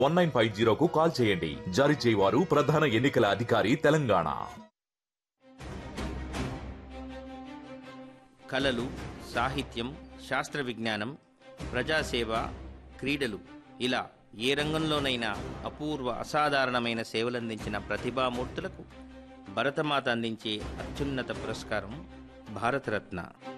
one nine five జీరోకు call చేయండి జారీ చేయవారు ప్రధాన ఎన్నికల అధికారి తెలంగాణ కళలు సాహిత్యం శాస్త్ర విజ్ఞానం ప్రజాసేవ క్రీడలు ఇలా ఏ రంగంలోనైనా అపూర్వ అసాధారణమైన సేవలందించిన ప్రతిభామూర్తులకు భరతమాత అందించే అత్యున్నత పురస్కారం భారతరత్న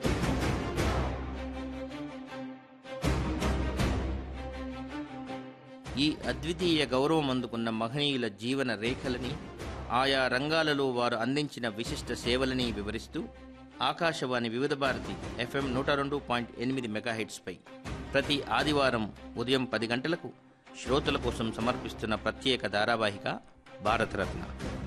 ఈ అద్వితీయ గౌరవం అందుకున్న మహనీయుల జీవన రేఖలని ఆయా రంగాలలో వారు అందించిన విశిష్ట సేవలని వివరిస్తూ ఆకాశవాణి వివిధ భారతి ఎఫ్ఎం నూట రెండు పాయింట్ ఎనిమిది మెగాహెట్స్పై ప్రతి ఆదివారం ఉదయం పది గంటలకు శ్రోతల కోసం సమర్పిస్తున్న ప్రత్యేక ధారావాహిక భారతరత్న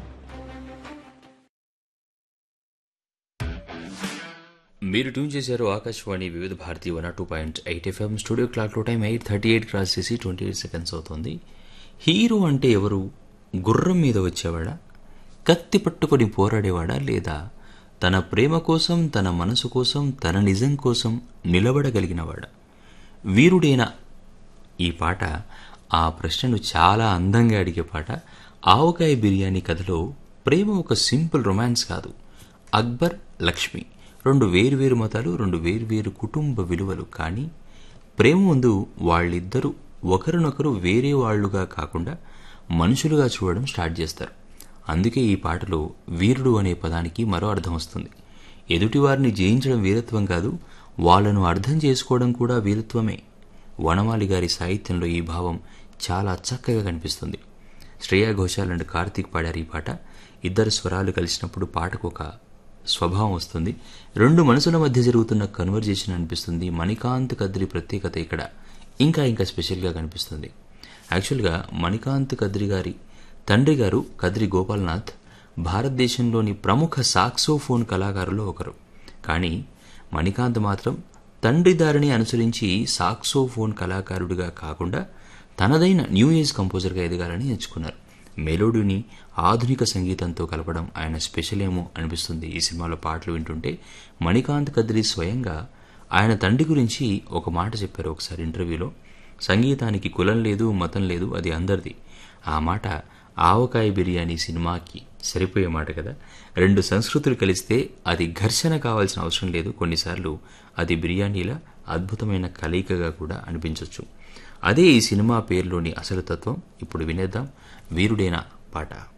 మీరు ట్యూన్ చేశారు Akashvani Vividh Bharati one two point eight FM studio క్లాక్లో time eight thirty eight cross చేసి ట్వంటీ ఎయిట్ సెకండ్స్ అవుతుంది హీరో అంటే ఎవరు గుర్రం మీద వచ్చేవాడా కత్తి పట్టుకొని పోరాడేవాడా లేదా తన ప్రేమ కోసం తన మనసు కోసం తన నిజం కోసం నిలబడగలిగినవాడా వీరుడేనా ఈ పాట ఆ ప్రశ్నను చాలా అందంగా అడిగే పాట ఆవకాయ బిర్యానీ కథలో ప్రేమ ఒక సింపుల్ రొమాన్స్ కాదు అక్బర్ లక్ష్మి రెండు వేరువేరు మతాలు రెండు వేరువేరు కుటుంబ విలువలు కానీ ప్రేమ ముందు వాళ్ళిద్దరూ ఒకరినొకరు వేరే వాళ్ళుగా కాకుండా మనుషులుగా చూడడం స్టార్ట్ చేస్తారు అందుకే ఈ పాటలో వీరుడు అనే పదానికి మరో అర్థం వస్తుంది ఎదుటివారిని జయించడం వీరత్వం కాదు వాళ్ళను అర్థం చేసుకోవడం కూడా వీరత్వమే వనమాలి గారి సాహిత్యంలో ఈ భావం చాలా చక్కగా కనిపిస్తుంది శ్రేయా ఘోషాల్ అండ్ కార్తీక్ పాడారు ఈ పాట ఇద్దరు స్వరాలు కలిసినప్పుడు పాటకు ఒక స్వభావం వస్తుంది రెండు మనసుల మధ్య జరుగుతున్న కన్వర్జేషన్ అనిపిస్తుంది మణికాంత్ కద్రి ప్రత్యేకత ఇక్కడ ఇంకా ఇంకా స్పెషల్గా కనిపిస్తుంది యాక్చువల్గా మణికాంత్ కద్రి గారి తండ్రి గారు కద్రి గోపాల్నాథ్ భారతదేశంలోని ప్రముఖ సాక్సోఫోన్ కళాకారుల్లో ఒకరు కానీ మణికాంత్ మాత్రం తండ్రి దారిని అనుసరించి సాక్సోఫోన్ కళాకారుడిగా కాకుండా తనదైన న్యూ ఏజ్ కంపోజర్గా ఎదగాలని ఎంచుకున్నారు మెలోడీని ఆధునిక సంగీతంతో కలపడం ఆయన స్పెషల్ ఏమో అనిపిస్తుంది ఈ సినిమాలో పాటలు వింటుంటే మణికాంత్ కద్రి స్వయంగా ఆయన తండ్రి గురించి ఒక మాట చెప్పారు ఒకసారి ఇంటర్వ్యూలో సంగీతానికి కులం లేదు మతం లేదు అది అందరిది ఆ మాట ఆవకాయ బిర్యానీ సినిమాకి సరిపోయే మాట కదా రెండు సంస్కృతులు కలిస్తే అది ఘర్షణ కావాల్సిన అవసరం లేదు కొన్నిసార్లు అది బిర్యానీల అద్భుతమైన కలయికగా కూడా అనిపించవచ్చు అదే ఈ సినిమా పేరులోని అసలు తత్వం ఇప్పుడు వినేద్దాం వీరుడైన పాట